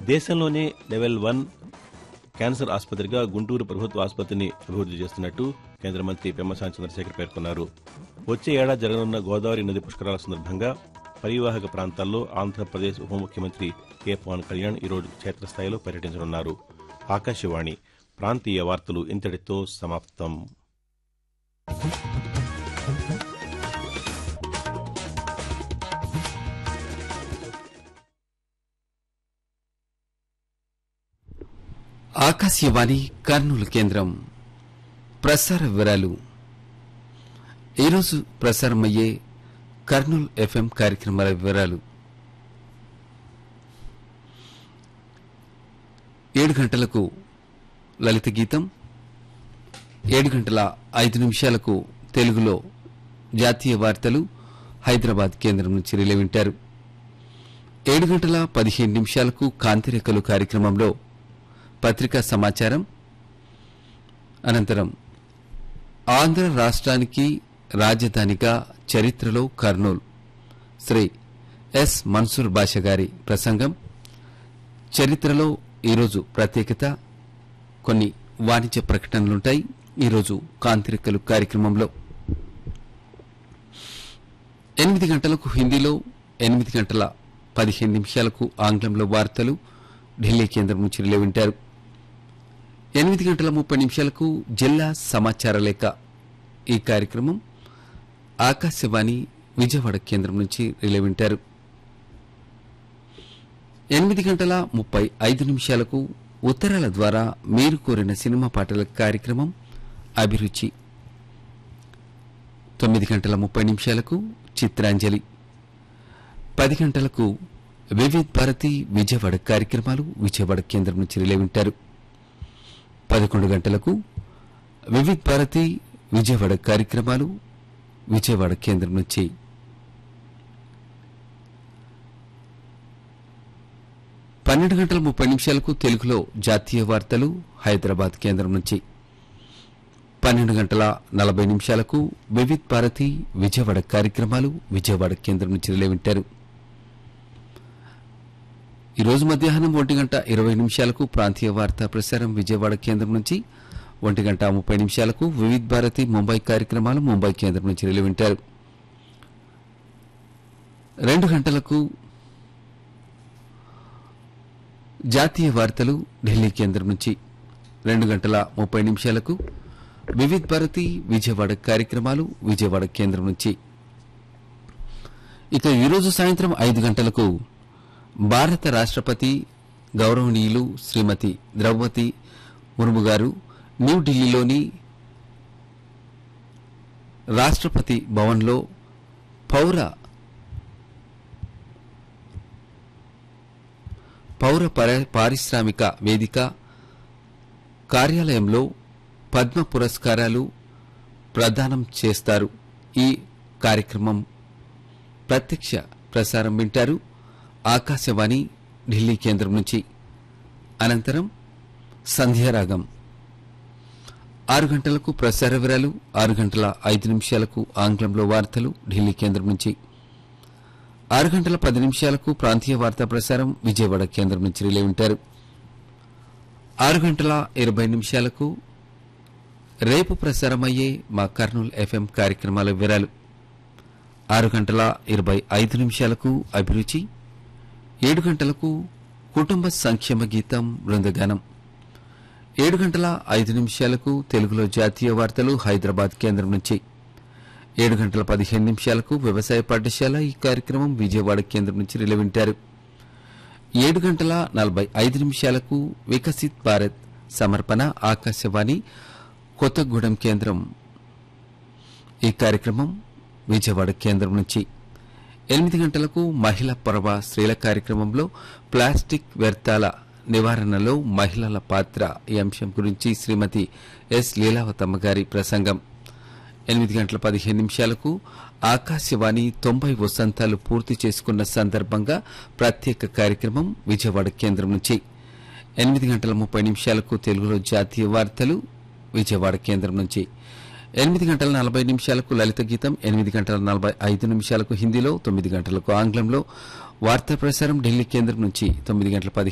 దేశంలోనే level one cancer ఆసుపత్రిగా గుంటూరు ప్రభుత్వ ఆసుపత్రిని అభివృద్ది చేస్తున్నట్టు కేంద్ర మంత్రి పెమ్మసాని చంద్రశేఖర్ పేర్కొన్నారు వచ్చే ఏడాది జరగనున్న గోదావరి నది పుష్కరాల సందర్భంగా పరివాహక ప్రాంతాల్లో ఆంధ్రప్రదేశ్ ఉప ముఖ్యమంత్రి కె పవన్ కళ్యాణ్ ఈరోజు క్షేత్రస్థాయిలో పర్యటించనున్నారు ఆకాశవాణి ప్రాంతీయ వార్తలు ఇంతటితో సమాప్తం ఆకాశవాణి కర్నూలు కేంద్రం ప్రసార వివరాలు ఈరోజు ప్రసారమయ్యే కర్నూలు ఎఫ్ఎం కార్యక్రమాల వివరాలు ఏడు గంటలకు లలిత గీతం ఏడు గంటల ఐదు నిమిషాలకు తెలుగులో జాతీయ వార్తలు హైదరాబాద్ కేంద్రం నుంచి రిలే వింటారు ఏడు గంటల పదిహేను నిమిషాలకు కాంతిరేఖలు కార్యక్రమంలో పత్రికా సమాచారం అనంతరం ఆంధ్ర రాష్ట్రానికి రాజధానిగా చరిత్రలో కర్నూలు శ్రీ ఎస్ మన్సూర్ బాషా గారి ప్రసంగం చరిత్రలో ఈరోజు ప్రత్యేకత కొన్ని వాణిజ్య ప్రకటనలుంటాయి ఈరోజు కాంతిరెక్కలు కార్యక్రమంలో ఎనిమిది గంటలకు హిందీలో ఎనిమిది గంటల పదిహేను నిమిషాలకు ఆంగ్లంలో వార్తలు ఢిల్లీ కేంద్రం నుంచి రిలే వింటారు ఎనిమిది గంటల ముప్పై నిమిషాలకు జిల్లా సమాచార లేఖ ఈ కార్యక్రమం ఆకాశవాణి విజయవాడ కేంద్రం నుంచి రిలే వింటారు ఎనిమిది గంటల ముప్పై ఐదు నిమిషాలకు ఉత్తరాల ద్వారా మీరు కోరిన సినిమా పాటల కార్యక్రమం అభిరుచి తొమ్మిది గంటల ముప్పై నిమిషాలకు చిత్రాంజలి పది గంటలకు వివిధ్ భారతి విజయవాడ కార్యక్రమాలు విజయవాడ కేంద్రం నుంచి రిలే వింటారు పదకొండు గంటలకు వివిధ్ భారతి విజయవాడ కార్యక్రమాలు విజయవాడ కేంద్రం నుంచి పన్నెండు గంటల ముప్పై నిమిషాలకు తెలుగులో జాతీయ వార్తలు హైదరాబాద్ కేంద్రం నుంచి పన్నెండు గంటల నలభై నిమిషాలకు వివిధ్ భారతి విజయవాడ కార్యక్రమాలు విజయవాడ కేంద్రం నుంచి రిలే వింటారు ఈ రోజు మధ్యాహ్నం ఒంటి గంట ఇరవై నిమిషాలకు ప్రాంతీయ వార్తా ప్రసారం విజయవాడ కేంద్రం నుంచి ఒంటి గంట ముప్పై నిమిషాలకు వివిధ్ భారతి ముంబై కార్యక్రమాలు ముంబై కేంద్రం నుంచి రిలే వింటారు రెండు గంటలకు జాతీయ వార్తలు ఢిల్లీ కేంద్రం నుంచి రెండు గంటల ముప్పై నిమిషాలకు వివిధ్ భారతి విజయవాడ కార్యక్రమాలు విజయవాడ కేంద్రం నుంచి ఇక ఈరోజు సాయంత్రం ఐదు గంటలకు భారత రాష్ట్రపతి గౌరవనీయులు శ్రీమతి ద్రౌపది ముర్ము గారు న్యూఢిల్లీలోని రాష్ట్రపతి భవన్లో పౌర పౌర పర- పారిశ్రామిక వేదిక కార్యాలయంలో పద్మ పురస్కారాలు ప్రదానం చేస్తారు ఈ కార్యక్రమం ప్రత్యక్ష ప్రసారం వింటారు ఆకాశవాణి ఢిల్లీ కేంద్రం నుంచి అనంతరం సంధ్యారాగం ఆరు గంటలకు ప్రసార వివరాలు ఆరు గంటల ఐదు నిమిషాలకు ఆంగ్లంలో వార్తలు ఢిల్లీ కేంద్రం నుంచి ఆరు గంటల పది నిమిషాలకు ప్రాంతీయ వార్తా ప్రసారం విజయవాడ కేంద్రం నుంచి రిలే ఉంటారు ఆరు గంటల ఇరవై నిమిషాలకు రేపు ప్రసారమయ్యే మా కర్నూలు ఎఫ్ఎం కార్యక్రమాల వివరాలు ఆరు గంటల ఇరవై ఐదు నిమిషాలకు అభిరుచి ఏడు గంటలకు కుటుంబ సంక్షేమ గీతం బృందగానం ఏడు గంటల ఐదు నిమిషాలకు తెలుగులో జాతీయ వార్తలు హైదరాబాద్ కేంద్రం నుంచి ఏడు గంటల పదిహేను నిమిషాలకు వ్యవసాయ పాఠశాల ఈ కార్యక్రమం విజయవాడ కేంద్రం నుంచి రిలే వింటారు ఏడు గంటల నలభై ఐదు నిమిషాలకు వికసిత్ భారత్ సమర్పణ ఆకాశవాణి కొత్తగూడెం కేంద్రం ఈ కార్యక్రమం విజయవాడ కేంద్రం నుంచి ఎనిమిది గంటలకు మహిళా పర్వ స్త్రీల కార్యక్రమంలో ప్లాస్టిక్ వ్యర్థాల నివారణలో మహిళల పాత్ర ఈ అంశం గురించి శ్రీమతి ఎస్ లీలావతమ్మ గారి ప్రసంగం ఎనిమిది గంటల పదిహేను నిమిషాలకు ఆకాశవాణి తొంభై వసంతాలు పూర్తి చేసుకున్న సందర్భంగా ప్రత్యేక కార్యక్రమం విజయవాడ కేంద్రం నుంచి ఎనిమిది గంటల ముప్పై నిమిషాలకు తెలుగులో జాతీయ వార్తలు విజయవాడ కేంద్రం నుంచి ఎనిమిది గంటల నలభై నిమిషాలకు లలిత గీతం ఎనిమిది గంటల నలభై ఐదు నిమిషాలకు హిందీలో తొమ్మిది గంటలకు ఆంగ్లంలో వార్తా ప్రసారం ఢిల్లీ కేంద్రం నుంచి తొమ్మిది గంటల పది